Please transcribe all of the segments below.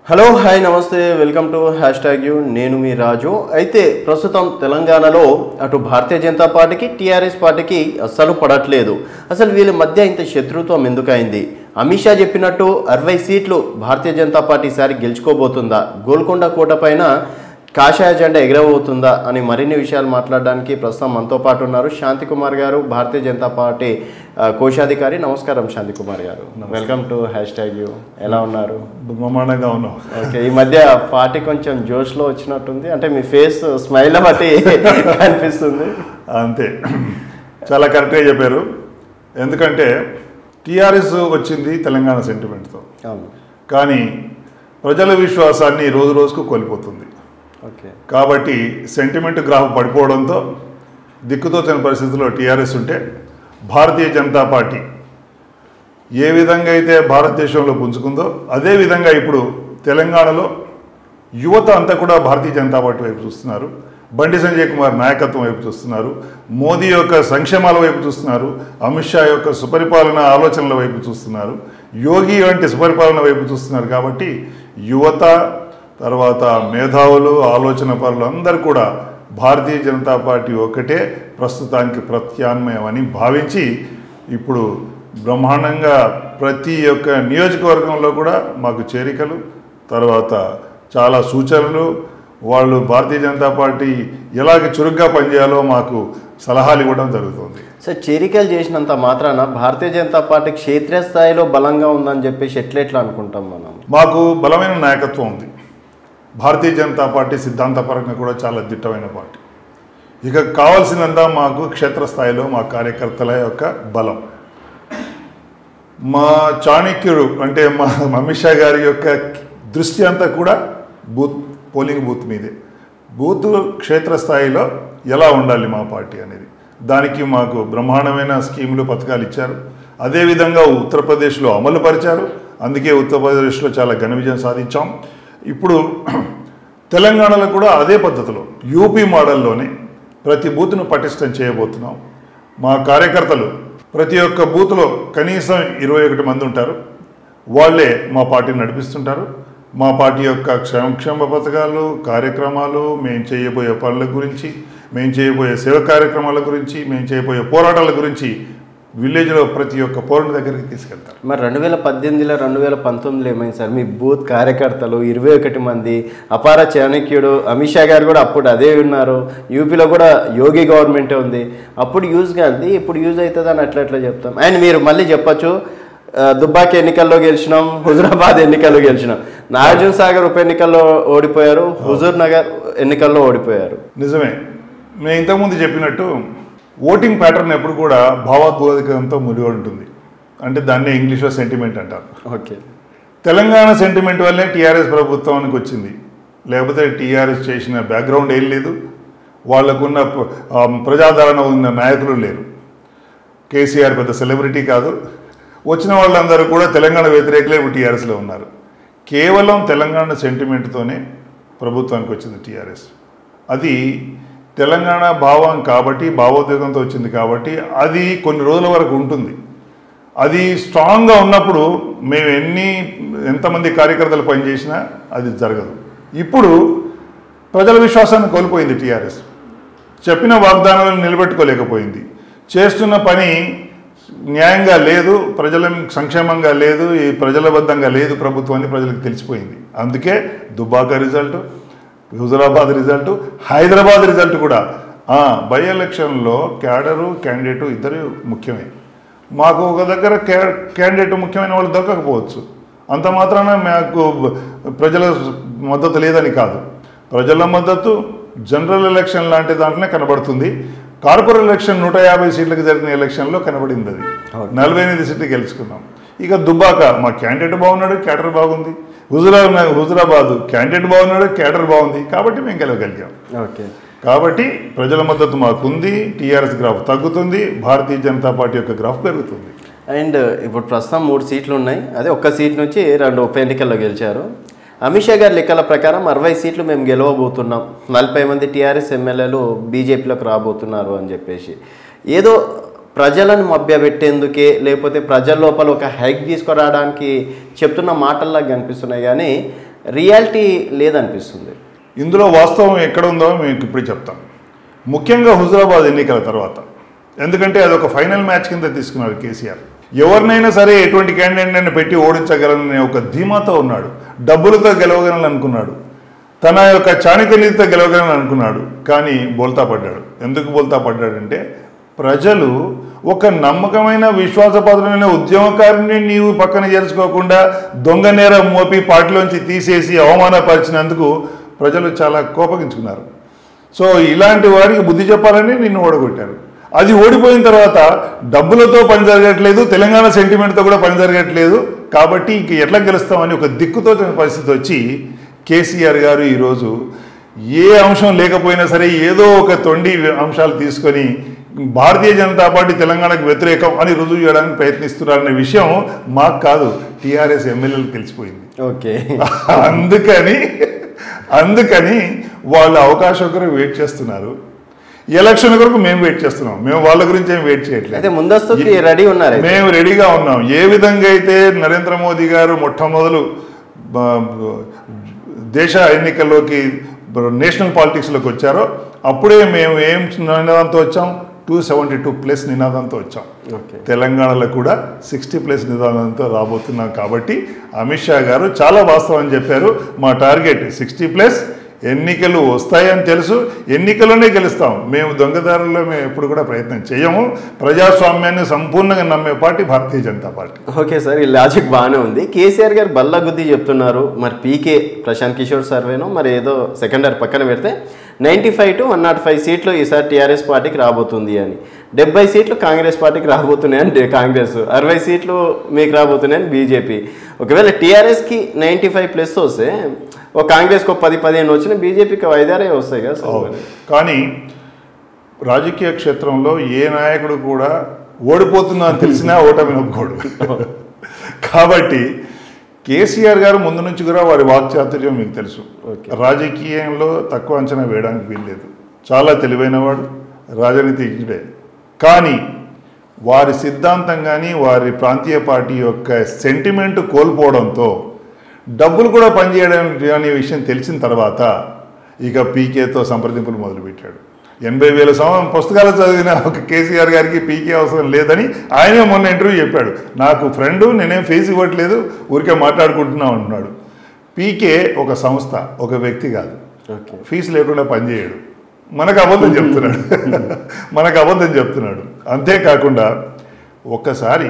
Hello hi నమస్తే welcome to hash tag you నేను మీ రాజు అయితే ప్రస్తుతం తెలంగాణలో అటు భారతీయ జనతా పార్టీకి టీఆర్ఎస్ పార్టీకి అస్సలు పడట్లేదు అసలు వీళ్ళ మధ్య ఇంత శత్రుత్వం ఎందుకైంది అమిత్ షా చెప్పినట్టు అరవై సీట్లు భారతీయ జనతా పార్టీ ఈసారి గెలుచుకోబోతుందా గోల్కొండ కోట పైన కాషాయ జెండా ఎగరబోతుందా అని మరిన్ని విషయాలు మాట్లాడడానికి ప్రస్తుతం మనతో పాటు ఉన్నారు శాంతి కుమార్ గారు భారతీయ జనతా పార్టీ ఆ, కోశాధికారి నమస్కారం Shanti Kumar garu welcome to hash tag you ఎలా ఉన్నారు బ్రహ్మాండంగా ఉన్నాం ఓకే ఈ మధ్య పార్టీ కొంచెం జోష్లో వచ్చినట్టుంది అంటే మీ ఫేస్ స్మైల్ బట్టి కనిపిస్తుంది అంతే చాలా కరెక్ట్గా చెప్పారు ఎందుకంటే టీఆర్ఎస్ వచ్చింది తెలంగాణ సెంటిమెంట్తో అవును కానీ ప్రజల విశ్వాసాన్ని రోజు రోజుకు కోల్పోతుంది ఓకే కాబట్టి సెంటిమెంట్ గ్రాఫ్ పడిపోవడంతో దిక్కుతోచని పరిస్థితుల్లో టీఆర్ఎస్ ఉంటే భారతీయ జనతా పార్టీ ఏ విధంగా అయితే భారతదేశంలో పుంజుకుందో అదే విధంగా ఇప్పుడు తెలంగాణలో యువత అంతా కూడా భారతీయ జనతా పార్టీ వైపు చూస్తున్నారు బండి సంజయ్ కుమార్ నాయకత్వం వైపు చూస్తున్నారు మోదీ యొక్క సంక్షేమాల వైపు చూస్తున్నారు అమిత్ షా యొక్క సుపరిపాలన ఆలోచనల వైపు చూస్తున్నారు యోగి వంటి సుపరిపాలన వైపు చూస్తున్నారు కాబట్టి యువత తర్వాత మేధావులు ఆలోచన పరులు అందరూ కూడా భారతీయ జనతా పార్టీ ఒకటే ప్రస్తుతానికి ప్రత్యామ్నాయం అని భావించి ఇప్పుడు బ్రహ్మాండంగా ప్రతి ఒక్క నియోజకవర్గంలో కూడా మాకు చేరికలు తర్వాత చాలా సూచనలు వాళ్ళు భారతీయ జనతా పార్టీ ఎలాగ చురుగ్గా పనిచేయాలో మాకు సలహాలు ఇవ్వడం జరుగుతుంది సో చేరికలు చేసినంత మాత్రాన భారతీయ జనతా పార్టీ క్షేత్రీయ స్థాయిలో బలంగా ఉందని చెప్పేసి ఎట్లెట్లా అనుకుంటాం మనం మాకు బలమైన నాయకత్వం ఉంది భారతీయ జనతా పార్టీ సిద్ధాంతపరంగా కూడా చాలా దిట్టమైన పార్టీ ఇక కావాల్సినంత మాకు క్షేత్రస్థాయిలో మా కార్యకర్తల యొక్క బలం మా చాణక్యుడు అంటే మా అమిత్ షా గారి యొక్క దృష్టి అంతా కూడా బూత్ పోలింగ్ బూత్ మీదే బూత్ క్షేత్రస్థాయిలో ఎలా ఉండాలి మా పార్టీ అనేది దానికి మాకు బ్రహ్మాండమైన స్కీములు పథకాలు ఇచ్చారు అదేవిధంగా ఉత్తరప్రదేశ్లో అమలు పరిచారు అందుకే ఉత్తరప్రదేశ్లో చాలా ఘన విజయం సాధించాం ఇప్పుడు తెలంగాణలో కూడా అదే పద్ధతిలో యూపీ మోడల్లోనే ప్రతి బూత్ను పటిష్టం చేయబోతున్నాం మా కార్యకర్తలు ప్రతి ఒక్క బూత్లో కనీసం ఇరవై ఒకటి మంది ఉంటారు వాళ్ళే మా పార్టీని నడిపిస్తుంటారు మా పార్టీ యొక్క సంక్షేమ పథకాలు కార్యక్రమాలు మేము చేయబోయే పనుల గురించి మేము చేయబోయే సేవ కార్యక్రమాల గురించి మేము చేయబోయే పోరాటాల గురించి విలేజ్లో ప్రతి ఒక్క పౌరుని దగ్గరికి తీసుకెళ్తారు మరి రెండు వేల పద్దెనిమిదిలో రెండు వేల పంతొమ్మిదిలో ఏమైంది సార్ మీ బూత్ కార్యకర్తలు ఇరవై ఒకటి మంది అపార చాణక్యుడు అమిత్ షా గారు కూడా అప్పుడు అదే ఉన్నారు యూపీలో కూడా యోగి గవర్నమెంటే ఉంది అప్పుడు యూజ్ కాదు ఇప్పుడు యూజ్ అవుతుంది అని అట్లా అట్లా చెప్తాం అండ్ మీరు మళ్ళీ చెప్పొచ్చు ఆ, దుబ్బాకి ఎన్నికల్లో గెలిచినాం హుజురాబాద్ ఎన్నికల్లో గెలిచినాం నాగార్జున సాగర్ ఉప ఎన్నికల్లో ఓడిపోయారు హుజూర్ నగర్ ఎన్నికల్లో ఓడిపోయారు నిజమే నేను ఇంతకుముందు చెప్పినట్టు ఓటింగ్ ప్యాటర్న్ ఎప్పుడు కూడా భావోద్వేగంతో ముడిపడి ఉంటుంది అంటే దాన్నే ఇంగ్లీష్లో సెంటిమెంట్ అంటారు ఓకే తెలంగాణ సెంటిమెంట్ వల్లే టీఆర్ఎస్ ప్రభుత్వానికి వచ్చింది లేకపోతే టీఆర్ఎస్ చేసిన బ్యాక్గ్రౌండ్ ఏం లేదు వాళ్ళకున్న ప- ఆ, ప్రజాదరణ ఉన్న నాయకులు లేరు కేసీఆర్ పెద్ద సెలబ్రిటీ కాదు వచ్చిన వాళ్ళందరూ కూడా తెలంగాణ వ్యతిరేకులే టీఆర్ఎస్లో ఉన్నారు కేవలం తెలంగాణ సెంటిమెంట్తోనే ప్రభుత్వానికి వచ్చింది టీఆర్ఎస్ అది తెలంగాణ భావం కాబట్టి భావోద్వేగంతో వచ్చింది కాబట్టి అది కొన్ని రోజుల వరకు ఉంటుంది అది స్ట్రాంగ్గా ఉన్నప్పుడు మేము ఎన్ని ఎంతమంది కార్యకర్తలు పనిచేసినా అది జరగదు ఇప్పుడు ప్రజల విశ్వాసాన్ని కోల్పోయింది టీఆర్ఎస్ చెప్పిన వాగ్దానాలను నిలబెట్టుకోలేకపోయింది చేస్తున్న పని న్యాయంగా లేదు ప్రజల సంక్షేమంగా లేదు ఈ ప్రజలబద్ధంగా లేదు ప్రభుత్వం అని ప్రజలకు తెలిసిపోయింది అందుకే Dubbaka result Huzurabad result Hyderabad result కూడా ఆ, బై ఎలక్షన్లో క్యాడరు క్యాండిడేటు ఇద్దరు ముఖ్యమే మాకు ఒక దగ్గర క్యా క్యాండిడేట్ ముఖ్యమైన వాళ్ళు దొరకకపోవచ్చు అంత మాత్రాన మాకు ప్రజల మద్దతు లేదని కాదు ప్రజల మద్దతు జనరల్ ఎలక్షన్ లాంటి దాంట్లోనే కనబడుతుంది కార్పొరేట్ ఎలక్షన్ నూట యాభై సీట్లకు జరిగిన ఎలక్షన్లో కనబడింది అది అవును. నలభై ఎనిమిది సీట్లు గెలుచుకున్నాం ఇక దుబ్బాక మా క్యాండిడేట్ బాగున్నాడు క్యాడర్ బాగుంది హుజురా హుజురాబాద్ క్యాండిడేట్ బాగున్నాడు క్యాడర్ బాగుంది కాబట్టి మేము గెలవగలిగాం ఓకే కాబట్టి ప్రజల మద్దతు మాకుంది టీఆర్ఎస్ గ్రాఫ్ తగ్గుతుంది భారతీయ జనతా పార్టీ యొక్క గ్రాఫ్ పెరుగుతుంది అండ్ ఇప్పుడు ప్రస్తుతం మూడు సీట్లు ఉన్నాయి అదే ఒక్క సీట్ నుంచి రెండు ఉప ఎన్నికల్లో గెలిచారు అమిత్ షా గారి లెక్కల ప్రకారం అరవై సీట్లు మేము గెలవబోతున్నాం నలభై మంది టీఆర్ఎస్ ఎమ్మెల్యేలు బీజేపీలోకి రాబోతున్నారు అని చెప్పేసి ఏదో ప్రజలను మభ్యపెట్టేందుకే లేకపోతే ప్రజల లోపల ఒక హైక్ తీసుకురావడానికి చెప్తున్న మాటల్లా కనిపిస్తున్నాయి కానీ రియాలిటీ లేదనిపిస్తుంది ఇందులో వాస్తవం ఎక్కడ ఉందో మీకు ఇప్పుడు చెప్తాం ముఖ్యంగా హుజరాబాద్ ఎన్నికల తర్వాత ఎందుకంటే అది ఒక ఫైనల్ మ్యాచ్ కింద తీసుకున్నారు కేసీఆర్ ఎవరినైనా సరే ఎటువంటి క్యాండిడేట్ అయినా పెట్టి ఓడించగలననే ఒక ధీమాతో ఉన్నాడు డబ్బులతో గెలవగలను అనుకున్నాడు తన యొక్క చాణిక్యనీతితో గెలవగలను అనుకున్నాడు కానీ బోల్తా పడ్డాడు ఎందుకు బోల్తా పడ్డాడంటే ప్రజలు ఒక నమ్మకమైన విశ్వాసపాత్రమైన ఉద్యమకారిని నీవు పక్కన చేర్చుకోకుండా దొంగ నేరం మోపి పార్టీలోంచి తీసేసి అవమానపరిచినందుకు ప్రజలు చాలా కోపగించుకున్నారు సో ఇలాంటి వారికి బుద్ధి చెప్పాలని నిన్ను ఓడగొట్టారు అది ఓడిపోయిన తర్వాత డబ్బులతో పని జరగట్లేదు తెలంగాణ సెంటిమెంట్తో కూడా పని జరగట్లేదు కాబట్టి ఇంక ఎట్లా గెలుస్తామని ఒక దిక్కుతో పరిస్థితి వచ్చి కేసీఆర్ గారు ఈరోజు ఏ అంశం లేకపోయినా సరే ఏదో ఒక తొండి అంశాలు తీసుకొని భారతీయ జనతా పార్టీ తెలంగాణకు వ్యతిరేకం అని రుజువు చేయడానికి ప్రయత్నిస్తున్నారనే విషయం మాకు కాదు టీఆర్ఎస్ ఎమ్మెల్యేలకు తెలిసిపోయింది ఓకే అందుకని అందుకని వాళ్ళు అవకాశం కొరకు వెయిట్ చేస్తున్నారు ఎలక్షన్ కొరకు మేము వెయిట్ చేస్తున్నాం మేము వాళ్ళ గురించి ఏం వెయిట్ చేయట్లేదు అయితే ముందస్తుకి రెడీ ఉన్నారు అయితే. మేము రెడీగా ఉన్నాం ఏ విధంగా అయితే నరేంద్ర మోదీ గారు మొట్టమొదలు బ- బ- దేశ ఎన్నికల్లోకి బ- నేషనల్ పాలిటిక్స్లోకి వచ్చారో అప్పుడే మేము ఏం నినాదంతో వచ్చాం టూ సెవెంటీ టూ ప్లస్ నినాదంతో వచ్చాం ఓకే తెలంగాణలో కూడా సిక్స్టీ ప్లస్ నిదానంతో రాబోతున్నాం కాబట్టి అమిత్ షా గారు చాలా వాస్తవం అని చెప్పారు మా టార్గెట్ సిక్స్టీ ప్లస్ ఎన్నికలు వస్తాయని తెలుసు ఎన్నికల్లోనే గెలుస్తాం మేము దొంగదారుల్లో మేము ఎప్పుడు కూడా ప్రయత్నం చేయము ప్రజాస్వామ్యాన్ని సంపూర్ణంగా నమ్మే party Bharatiya Janata party okay sir ఈ లాజిక్ బాగానే ఉంది కేసీఆర్ గారు బల్ల గుద్ది చెప్తున్నారు మరి పీకే ప్రశాంత్ కిషోర్ సర్వేనో మరి ఏదో సెకండరీ పక్కన పెడితే ninety five to one not five సీట్లు ఈసారి టీఆర్ఎస్ పార్టీకి రాబోతుంది అని డెబ్బై సీట్లు కాంగ్రెస్ పార్టీకి రాబోతున్నాయని డే- కాంగ్రెస్ అరవై సీట్లు మీకు రాబోతున్నాయని బీజేపీ ఒకవేళ టీఆర్ఎస్కి నైంటీ ఫైవ్ ప్లస్ వస్తే ఒక కాంగ్రెస్కి ఒక పది పదిహేను వచ్చిన బీజేపీకి ఐదారే వస్తాయి కదా సార్ మరి. కానీ రాజకీయ క్షేత్రంలో ఏ నాయకుడు కూడా ఓడిపోతున్నా అని తెలిసినా ఓటమిని ఒప్పుకోడు కాబట్టి కేసీఆర్ గారు ముందు నుంచి కూడా వారి వాక్చాతుర్యం మీకు తెలుసు ఓకే. రాజకీయంలో తక్కువ అంచనా వేయడానికి వీల్లేదు చాలా తెలివైనవాడు రాజనీతిజ్ఞుడే కానీ వారి సిద్ధాంతం కానీ వారి ప్రాంతీయ పార్టీ యొక్క సెంటిమెంట్ కోల్పోవడంతో డబ్బులు కూడా పనిచేయడం అనే విషయం తెలిసిన తర్వాత ఇక పీకేతో సంప్రదింపులు మొదలుపెట్టాడు ఎనభై వేల సంవత్సరం పుస్తకాలు చదివిన ఒక కేసీఆర్ గారికి పీకే అవసరం లేదని ఆయనే మొన్న ఇంటర్వ్యూ చెప్పాడు నాకు ఫ్రెండ్ నేనేం ఫేస్ ఇవ్వట్లేదు ఊరికే మాట్లాడుకుంటున్నాం అంటున్నాడు పీకే ఒక సంస్థ ఒక వ్యక్తి కాదు ఓకే ఫీజు లేకుండా పనిచేయడు మనకు అబద్ధం చెప్తున్నాడు మనకు అబద్ధం చెప్తున్నాడు అంతేకాకుండా ఒక్కసారి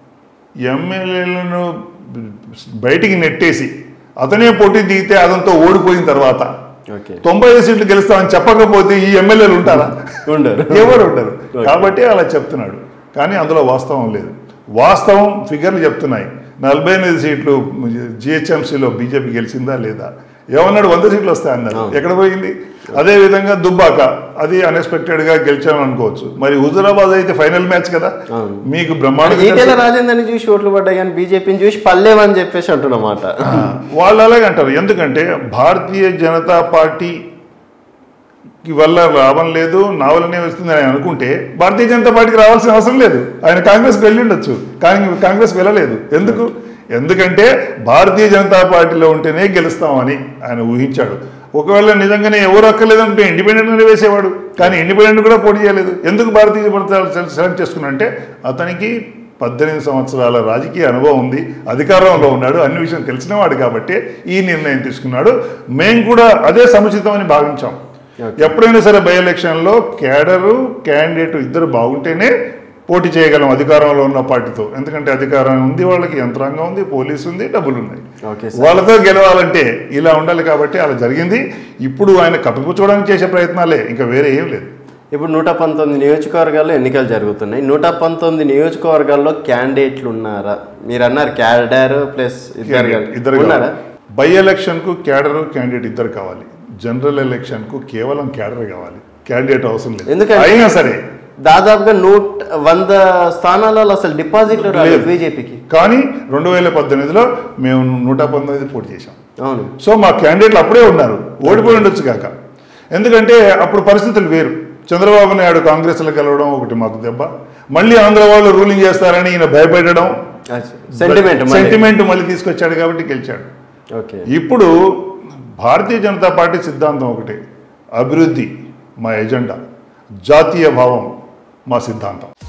ఎమ్మెల్యేలను బయటికి నెట్టేసి అతనే పోటీ దిగితే అతనితో ఓడిపోయిన తర్వాత ఓకే తొంభై ఐదు సీట్లు గెలుస్తామని చెప్పకపోతే ఈ ఎమ్మెల్యేలు ఉంటారా ఉండరు ఎవరు ఉండరు కాబట్టి అలా చెప్తున్నాడు కానీ అందులో వాస్తవం లేదు వాస్తవం ఫిగర్లు చెప్తున్నాయి నలభై ఎనిమిది సీట్లు జిహెచ్ఎంసీలో బీజేపీ గెలిచిందా లేదా ఏమన్నాడు వంద సీట్లు వస్తాయన్నారు ఎక్కడ పోయింది అదే విధంగా దుబ్బాక అది అన్ఎక్స్పెక్టెడ్ గా గెలిచామని అనుకోవచ్చు మరి హుజురాబాద్ అయితే ఫైనల్ మ్యాచ్ కదా అవును. మీకు బ్రహ్మాండ ఈటెల రాజేందర్ని చూసి ఓట్లు పడ్డాయి కానీ బీజేపీని చూసి పల్లేవని చెప్పేసి అంటున్నమాట వాళ్ళు అలాగే అంటారు ఎందుకంటే భారతీయ జనతా పార్టీ వల్ల లాభం లేదు నా వల్లనే వస్తుంది అని అనుకుంటే భారతీయ జనతా పార్టీకి రావాల్సిన అవసరం లేదు ఆయన కాంగ్రెస్కి వెళ్ళి ఉండొచ్చు కానీ కాంగ్రెస్కి వెళ్ళలేదు ఎందుకు ఎందుకంటే భారతీయ జనతా పార్టీలో ఉంటేనే గెలుస్తామని ఆయన ఊహించాడు ఒకవేళ నిజంగానే ఎవరు అక్కర్లేదంటే ఇండిపెండెంట్గానే వేసేవాడు కానీ ఇండిపెండెంట్ కూడా పోటీ చేయలేదు ఎందుకు భారతీయ జనతా సెలెక్ట్ చేసుకున్నంటే అతనికి పద్దెనిమిది సంవత్సరాల రాజకీయ అనుభవం ఉంది అధికారంలో ఉన్నాడు అన్ని విషయం తెలిసినవాడు కాబట్టి ఈ నిర్ణయం తీసుకున్నాడు మేము కూడా అదే సముచితమని భావించాం ఎప్పుడైనా సరే బై ఎలక్షన్లో క్యాడరు క్యాండిడేట్ ఇద్దరు బాగుంటేనే పోటీ చేయగలం అధికారంలో ఉన్న పార్టీతో ఎందుకంటే అధికారం ఉంది వాళ్ళకి యంత్రాంగం ఉంది పోలీసు ఉంది డబ్బులు ఉన్నాయి ఓకే వాళ్ళతో గెలవాలంటే ఇలా ఉండాలి కాబట్టి అలా జరిగింది ఇప్పుడు ఆయన కప్పిపుచ్చుకోవడానికి చేసే ప్రయత్నాలే ఇంకా వేరే ఏం లేదు ఇప్పుడు నూట పంతొమ్మిది నియోజకవర్గాల్లో ఎన్నికలు జరుగుతున్నాయి నూట పంతొమ్మిది నియోజకవర్గాల్లో క్యాండిడేట్లు ఉన్నారా మీరు అన్నారు క్యాడర్ ప్లస్ ఇద్దరు కలిపి. ఇద్దరు ఉన్నారా బై ఎలక్షన్ కు క్యాడర్ క్యాండిడేట్ ఇద్దరు కావాలి జనరల్ ఎలక్షన్ కు కేవలం క్యాడర్ కావాలి క్యాండిడేట్ అవసరం లేదు ఎందుకంటే- అయినా సరే దాదాపుగా నూట వంద స్థానాలలో అసలు డిపాజిట్లు రాలేదు బీజేపీకి కానీ రెండు వేల పద్దెనిమిదిలో మేము నూట పంతొమ్మిది పోటీ చేశాం అవును సో మా క్యాండిడేట్లు అప్పుడే ఉన్నారు ఓడిపోయి ఉండొచ్చు కాక ఎందుకంటే అప్పుడు పరిస్థితులు వేరు చంద్రబాబు నాయుడు కాంగ్రెస్లో గెలవడం ఒకటి మాకు దెబ్బ మళ్ళీ ఆంధ్ర వాళ్ళు రూలింగ్ చేస్తారని ఈయన భయపెట్టడం సెంటిమెంట్ సెంటిమెంట్ మళ్ళీ తీసుకొచ్చాడు కాబట్టి గెలిచాడు ఓకే ఇప్పుడు భారతీయ జనతా పార్టీ సిద్ధాంతం ఒకటే అభివృద్ధి మా ఎజెండా జాతీయ భావం మా సిద్ధాంతం